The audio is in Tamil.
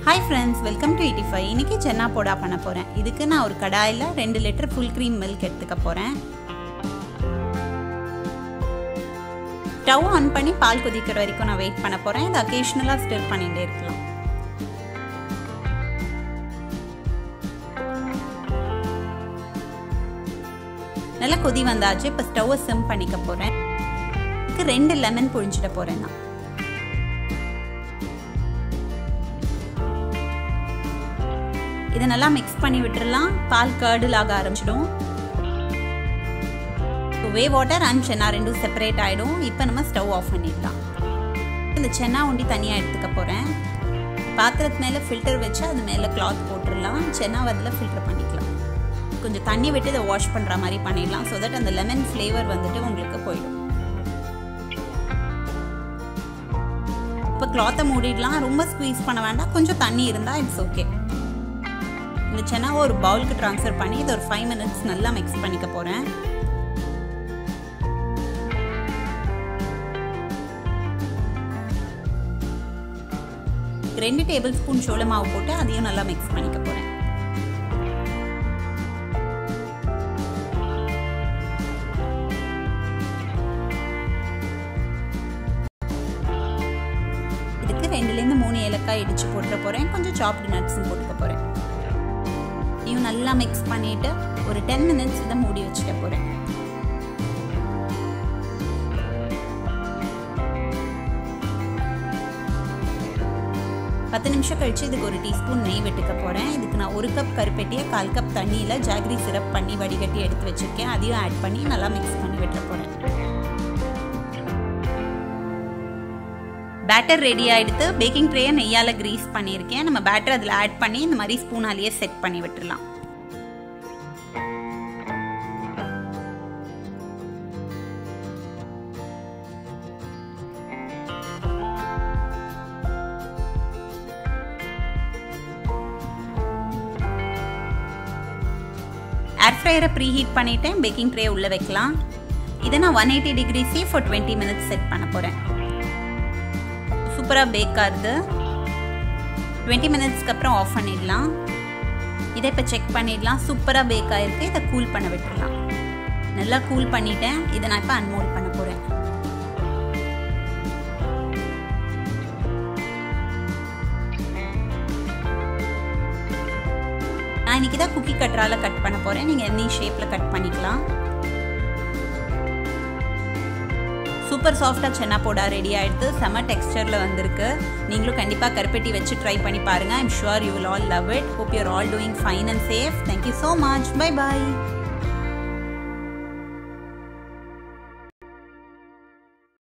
hi friends welcome to eighty five இன்றைக்கி சென்னா போடா பண்ண போகிறேன் இதுக்கு நான் ஒரு கடாயில் ரெண்டு லிட்டர் ஃபுல் க்ரீம் மில்க் எடுத்துக்க போகிறேன் ஸ்டவ் ஆன் பண்ணி பால் கொதிக்கிற வரைக்கும் நான் வெயிட் பண்ண போகிறேன் இது அக்கேஷ்னலாக ஸ்டிர் பண்ணிகிட்டே இருக்கலாம் நல்லா கொதி வந்தாச்சு இப்போ ஸ்டவ்வை சிம் பண்ணிக்க போகிறேன் ரெண்டு லெமன் புழிஞ்சிட போகிறேன் நான் இதை நல்லா மிக்ஸ் பண்ணி விட்டுறலாம் பால் கர்டில் ஆக ஆரம்பிச்சிடும் வே வாட்டர் அண்ட் சென்னா ரெண்டும் செப்பரேட் ஆகிடும் இப்போ நம்ம ஸ்டவ் ஆஃப் பண்ணிடலாம் இந்த சென்னா உண்டி தனியாக எடுத்துக்க போகிறேன் பாத்திரத்து மேலே ஃபில்டர் வச்சு அது மேலே கிளாத் போட்டுடலாம் சென்னா அதில் ஃபில்டர் பண்ணிக்கலாம் கொஞ்சம் தண்ணி விட்டு இதை வாஷ் பண்ணுற மாதிரி பண்ணிடலாம் ஸோ தட் அந்த லெமன் ஃப்ளேவர் வந்துட்டு உங்களுக்கு போயிடும் இப்போ கிளாத்தை மூடிடலாம் ரொம்ப ஸ்குவீஸ் பண்ண வேண்டாம் கொஞ்சம் தண்ணி இருந்தால் இட்ஸ் ஓகே இந்த சென்னாவை ஒரு பவுலுக்கு ட்ரான்ஸ்ஃபர் பண்ணி இதை ஒரு ஃபைவ் மினிட்ஸ் நல்லா மிக்ஸ் பண்ணிக்க போகிறேன் ரெண்டு டேபிள் ஸ்பூன் சோள மாவு போட்டு அதையும் நல்லா மிக்ஸ் பண்ணிக்க போகிறேன் இதுக்கு ரெண்டுலேருந்து மூணு ஏலக்காய் இடிச்சு போட்டுற போகிறேன் கொஞ்சம் சாப்டு நட்ஸும் போட்டுக்க போகிறேன் இதையும் நல்லா மிக்ஸ் பண்ணிவிட்டு ஒரு டென் மினிட்ஸ் இதை மூடி வச்சுக்க போகிறேன் பத்து நிமிஷம் கழிச்சு இதுக்கு ஒரு டீஸ்பூன் நெய் விட்டுக்க போகிறேன் இதுக்கு நான் ஒரு கப் கருப்பெட்டியை கால் கப் தண்ணியில் ஜாகரி சிரப் பண்ணி வடிகட்டி எடுத்து வச்சுருக்கேன் அதையும் ஆட் பண்ணி நல்லா மிக்ஸ் பண்ணி விட்டுற போகிறேன் பேட்டர் ரெடி ஆகிடுத்து பேக்கிங் ட்ரேயை நெய்யால் க்ரீஸ் பண்ணியிருக்கேன் நம்ம பேட்டர் அதில் ஆட் பண்ணி இந்த மாதிரி ஸ்பூனாலேயே செட் பண்ணி விட்டுடலாம் ஏர் ஃப்ரையரை ப்ரீ ஹீட் பண்ணிவிட்டேன் பேக்கிங் ட்ரே உள்ளே வைக்கலாம் இதை நான் ஒன் எயிட்டி டிகிரிஸே ஃபார் டுவெண்ட்டி மினிட்ஸ் செட் பண்ண போகிறேன் சூப்பராக பேக் ஆகுது டுவெண்ட்டி மினிட்ஸ்க்கு அப்புறம் ஆஃப் பண்ணிடலாம் இதை இப்போ செக் பண்ணிடலாம் சூப்பராக பேக் ஆகிருக்கு இதை கூல் பண்ண விட்டுடலாம் நல்லா கூல் பண்ணிட்டேன் இதை நான் இப்போ அன்மோல்ட் பண்ண போகிறேன் நான் இன்றைக்கி தான் குக்கி கட்டரால் கட் பண்ண போகிறேன் நீங்கள் எந்த ஷேப்பில் கட் பண்ணிக்கலாம் சூப்பர் சாஃப்டாக சென்னா போடா ரெடி ஆகிடுது செம்ம டெக்ஸ்டரில் வந்திருக்கு நீங்களும் கண்டிப்பாக கருப்பெட்டி வச்சு ட்ரை பண்ணி பாருங்கள் I'm sure you will all love it hope you're all doing fine and safe thank you so much bye bye